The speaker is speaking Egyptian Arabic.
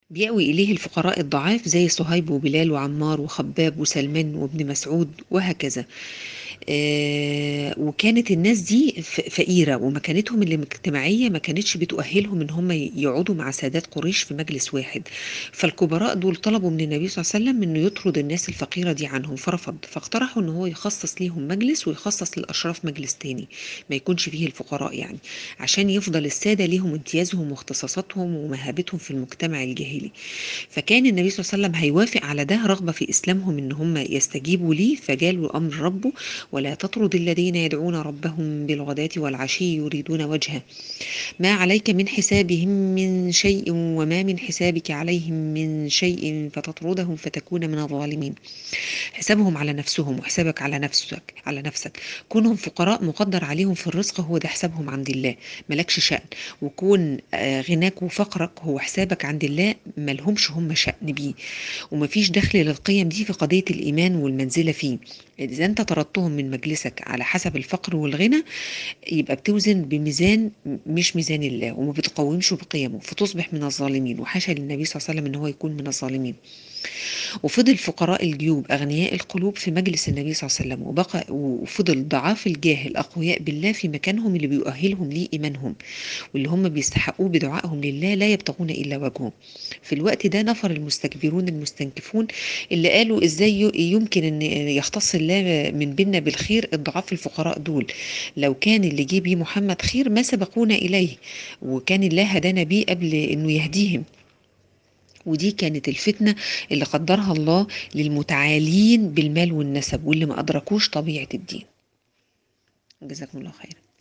بيأوي إليه الفقراء الضعاف زي صهيب وبلال وعمار وخباب وسلمان وابن مسعود وهكذا آه، وكانت الناس دي ف- فقيرة ومكانتهم الاجتماعية ما كانتش بتؤهلهم ان هم يقعدوا مع سادات قريش في مجلس واحد فالكبراء دول طلبوا من النبي صلى الله عليه وسلم انه يطرد الناس الفقيرة دي عنهم فرفض فاقترحوا ان هو يخصص ليهم مجلس ويخصص للأشراف مجلس تاني ما يكونش فيه الفقراء يعني عشان يفضل السادة ليهم امتيازهم واختصاصاتهم ومهابتهم في المجتمع الجاهلي فكان النبي صلى الله عليه وسلم هيوافق على ده رغبة في إسلامهم إن هم يستجيبوا ليه فجاله أمر ربه ولا تطرد الذين يدعون ربهم بالغداة والعشي يريدون وجهه ما عليك من حسابهم من شيء وما من حسابك عليهم من شيء فتطردهم فتكون من الظالمين حسابهم على نفسهم وحسابك على نفسك على نفسك كونهم فقراء مقدر عليهم في الرزق هو ده حسابهم عند الله ملكش شأن وكون آه، غناك وفقرك هو حسابك عند الله ملهمش هم شأن بيه ومفيش دخل للقيم دي في قضية الإيمان والمنزلة فيه إذا أنت طردتهم من مجلسك على حسب الفقر والغنى يبقى بتوزن بميزان مش ميزان الله وما بتقومش بقيمه فتصبح من الظالمين وحاشا للنبي صلى الله عليه وسلم ان هو يكون من الظالمين وفضل فقراء الجيوب أغنياء القلوب في مجلس النبي صلى الله عليه وسلم وبقى وفضل ضعاف الجاه الأقوياء بالله في مكانهم اللي بيؤهلهم ليه إيمانهم واللي هم بيستحقوه بدعائهم لله لا يبتغون إلا وجهه في الوقت ده نفر المستكبرون المستنكفون اللي قالوا إزاي ي- يمكن أن يختص الله من بيننا بالخير الضعاف الفقراء دول لو كان اللي جه بيه محمد خير ما سبقونا إليه وكان الله هدانا بيه قبل أنه يهديهم ودي كانت الفتنة اللي قدرها الله للمتعالين بالمال والنسب واللي ما أدركوش طبيعة الدين جزاكم الله خيرا